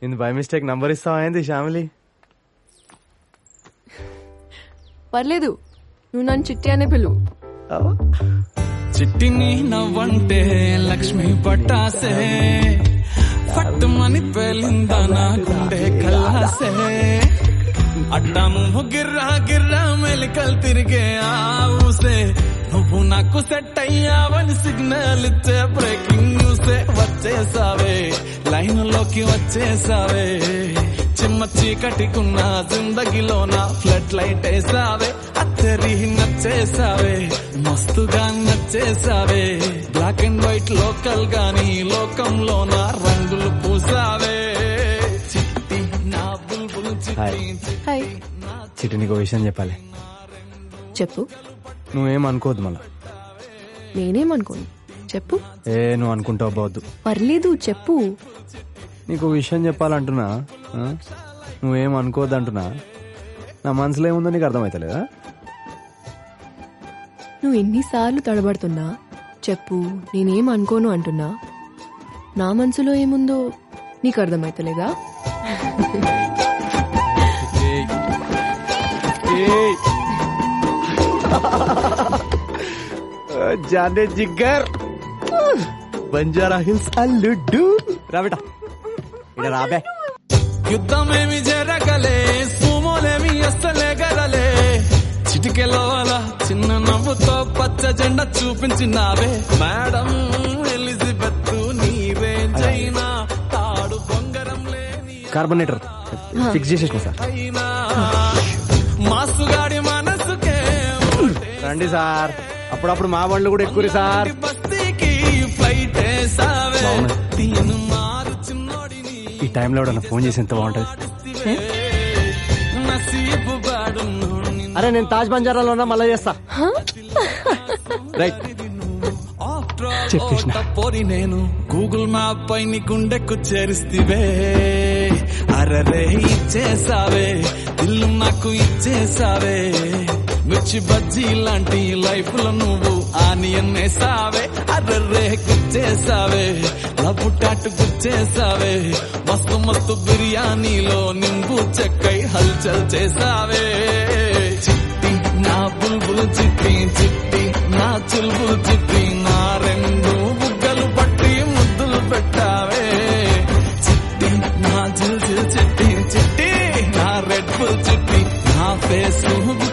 నేను by mistake number ఇస్తావా ఏంది శ్యామిలి పర్లేదు నువ్వు నన్ను చిట్టి అనే పిలువు చిట్టిని నవ్వంటే లక్ష్మి పట్టాసే పట్టుమని పేలిందా నా గుండె కల్లాసే అడ్డాము గిర్రా గిర్రా మెలికలు తిరిగే ఆవుసే నువ్వు నాకు సెట్ అయ్యావని సిగ్నల్ ఇచ్చే బ్రేకింగ్ న్యూసే వచ్చేసావే లైన్ లోకి వచ్చేసావే చిమ్మ చీకటికున్న జిందగీలో నా ఫ్లడ్ లైట్ వేసావే అత్తరి నచ్చేసావే మస్తుగా నచ్చేసావే బ్లాక్ అండ్ వైట్ లోకల్ గాని లోకంలో నా రంగులు పూసావే చిట్టి నా బుల్బుల్ హాయ్. చిట్టి హాయ్ చిట్టి నీకు విషయం చెప్పాలి చెప్పు నువ్వేం అనుకోవద్దు మళ్ళా నేనేమనుకోను చెప్పు ఏ నువ్వు అనుకుంటావు పోవద్దు పర్లేదు చెప్పు నీకు విషయం చెప్పాలంటున్నా ఆ? నువ్వేం అనుకోవద్దు అంటున్నా నా మనసులో ఏముందో నీకు అర్థమవుతలేదా నువ్వు ఎన్నిసార్లు తడబడుతున్నా చెప్పు నేనేం అనుకోను అంటున్నా నా మనసులో ఏముందో నీకు అర్థమైతలేదా జానే జిగ్గర్ బంజారా హిల్స్ అల్లుడ్డు రాబేటా ఇక్కడ రాబే యుద్ధమేమి జరగలే సుమోలేమి అస్సలే గరలే చిటికెలో అలా చిన్న నవ్వుతో పచ్చ జెండా చూపించినావే మేడం ఎలిజబెత్ నీరేంజైనా తాడు బొంగరం లేని కార్బోనేటర్ ఫిక్స్ చేసేసిన సార్ అయినా మాసుగాడి మనసుకే రండి సార్ అప్పుడప్పుడు మా బండ్లు కూడా ఎక్కువ సార్ బస్తీకి ఫ్లైట్ వేసావే బాగున్నాయి. తీను మారు చిన్నోడిని ఈ టైంలో ఎవడన్నా ఫోన్ చేసి ఎంత బాగుంటది నసీబు బాడును అరే నేను తాజ్ బంజారాలో ఉన్నా మళ్ళీ చేస్తా రైట్ చెప్పేసిన. పోరి నేను గూగుల్ మ్యాప్ పై నీ గుండెకు చేరిస్తివే అరరే ఇచ్చేసావే ఇల్లు నాకు ఇచ్చేసావే మిర్చి బజ్జీ లాంటి లైఫ్ లో నువ్వు ఆనియన్ వేసావే అర్రే గుచ్చేసావే లవ్వు టాటు గుచ్చేసావే మస్తు మస్తు బిర్యానీలో నింబు చెక్కై హల్చల్ చేసావే చిట్టి నా బుల్బుల్ చిట్టి చిట్టి నా చుల్బుల్ చిట్టి నా రెండు బుగ్గలు పట్టి ముద్దులు పెట్టావే చిట్టి నా జిల్ జిల్ చిట్టి చిట్టి నా రెడ్ బుల్ చిట్టి నా ఫేస్